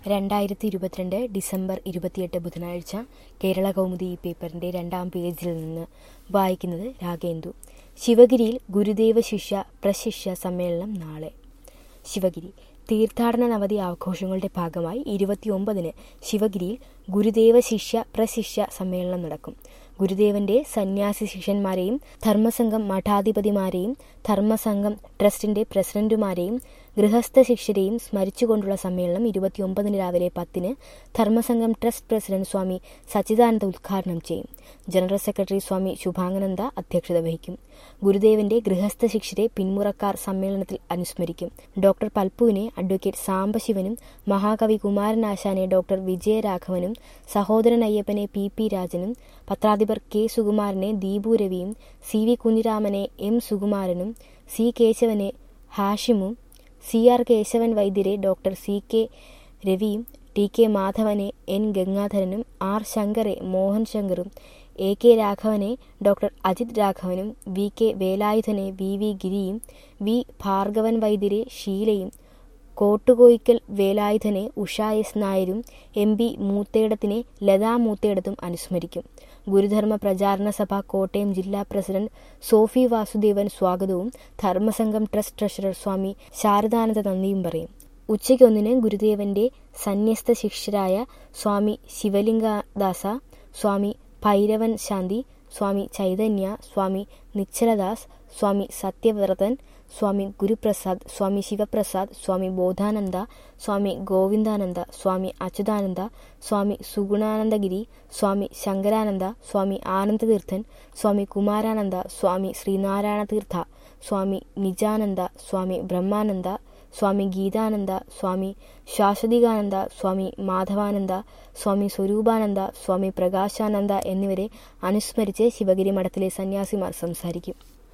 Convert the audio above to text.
രണ്ടായിരത്തി ഇരുപത്തിരണ്ട് ഡിസംബർ ഇരുപത്തിയെട്ട് ബുധനാഴ്ച കേരള കൗമുദി ഈ പേപ്പറിന്റെ രണ്ടാം പേജിൽ നിന്ന് വായിക്കുന്നത് രാഗേന്ദു ശിവഗിരിയിൽ ഗുരുദേവ ശിഷ്യ പ്രശിഷ്യ സമ്മേളനം നാളെ ശിവഗിരി തീർത്ഥാടന നവതി ആഘോഷങ്ങളുടെ ഭാഗമായി ഇരുപത്തിയൊമ്പതിന് ശിവഗിരിയിൽ ഗുരുദേവ ശിഷ്യ പ്രശിഷ്യ സമ്മേളനം നടക്കും ഗുരുദേവന്റെ സന്യാസി ശിഷ്യന്മാരെയും ധർമ്മസംഘം മഠാധിപതിമാരെയും ധർമ്മസംഘം ട്രസ്റ്റിന്റെ പ്രസിഡന്റുമാരെയും ഗൃഹസ്ഥ ശിഷ്യരെയും സ്മരിച്ചുകൊണ്ടുള്ള സമ്മേളനം ഇരുപത്തിയൊമ്പതിന് രാവിലെ പത്തിന് ധർമ്മസംഘം ട്രസ്റ്റ് പ്രസിഡന്റ് സ്വാമി സച്ചിദാനന്ദ ഉദ്ഘാടനം ചെയ്യും ജനറൽ സെക്രട്ടറി സ്വാമി ശുഭാനന്ദ അധ്യക്ഷത വഹിക്കും ഗുരുദേവന്റെ ഗൃഹസ്ഥ ശിഷ്യരെ പിന്മുറക്കാർ സമ്മേളനത്തിൽ അനുസ്മരിക്കും ഡോക്ടർ പൽപ്പുവിനെ അഡ്വക്കേറ്റ് സാംബശിവനും മഹാകവി കുമാരനാശാനെ ഡോക്ടർ വിജയരാഘവനും സഹോദരൻ അയ്യപ്പനെ പി പി രാജനും പത്രാധിപർ കെ സുകുമാരനെ ദീപു രവിയും സി വി കുഞ്ഞിരാമനെ എം സുകുമാരനും സി കേശവനെ ഹാഷിമും സി ആർ കേശവൻ വൈദ്യരെ ഡോക്ടർ സി കെ രവിയും ടി കെ മാധവനെ എൻ ഗംഗാധരനും ആർ ശങ്കറെ മോഹൻ ശങ്കറും എ കെ രാഘവനെ ഡോക്ടർ അജിത് രാഘവനും വി കെ വേലായുധനെ വി വി ഗിരിയും വി ഭാർഗവൻ വൈദ്യരെ ഷീലയും കോട്ടുകോയിക്കൽ വേലായുധനെ ഉഷ എസ് നായരും എം പി മൂത്തേടത്തിനെ ലതാ മൂത്തേടത്തും അനുസ്മരിക്കും ഗുരുധർമ്മ പ്രചാരണ സഭ കോട്ടയം ജില്ലാ പ്രസിഡന്റ് സോഫി വാസുദേവൻ സ്വാഗതവും ധർമ്മസംഘം ട്രസ്റ്റ് ട്രഷറർ സ്വാമി ശാരദാനന്ദ നന്ദിയും പറയും ഉച്ചയ്ക്ക് ഒന്നിന് ഗുരുദേവന്റെ സന്യസ്ത ശിഷ്യരായ സ്വാമി ശിവലിംഗദാസ സ്വാമി ഭൈരവൻ ശാന്തി സ്വാമി ചൈതന്യ സ്വാമി നിശ്ചലദാസ് സ്വാമി സത്യവ്രതൻ സ്വാമി ഗുരുപ്രസാദ് സ്വാമി ശിവപ്രസാദ് സ്വാമി ബോധാനന്ദ സ്വാമി ഗോവിന്ദാനന്ദ സ്വാമി അച്യുതാനന്ദ സ്വാമി സുഗുണാനന്ദഗിരി സ്വാമി ശങ്കരാനന്ദ സ്വാമി ആനന്ദതീർത്ഥൻ സ്വാമി കുമാരാനന്ദ സ്വാമി ശ്രീനാരായണ തീർത്ഥ സ്വാമി നിജാനന്ദ സ്വാമി ബ്രഹ്മാനന്ദ സ്വാമി ഗീതാനന്ദ സ്വാമി ശാശ്വതികാനന്ദ സ്വാമി മാധവാനന്ദ സ്വാമി സ്വരൂപാനന്ദ സ്വാമി പ്രകാശാനന്ദ എന്നിവരെ അനുസ്മരിച്ച് ശിവഗിരി മഠത്തിലെ സന്യാസിമാർ സംസാരിക്കും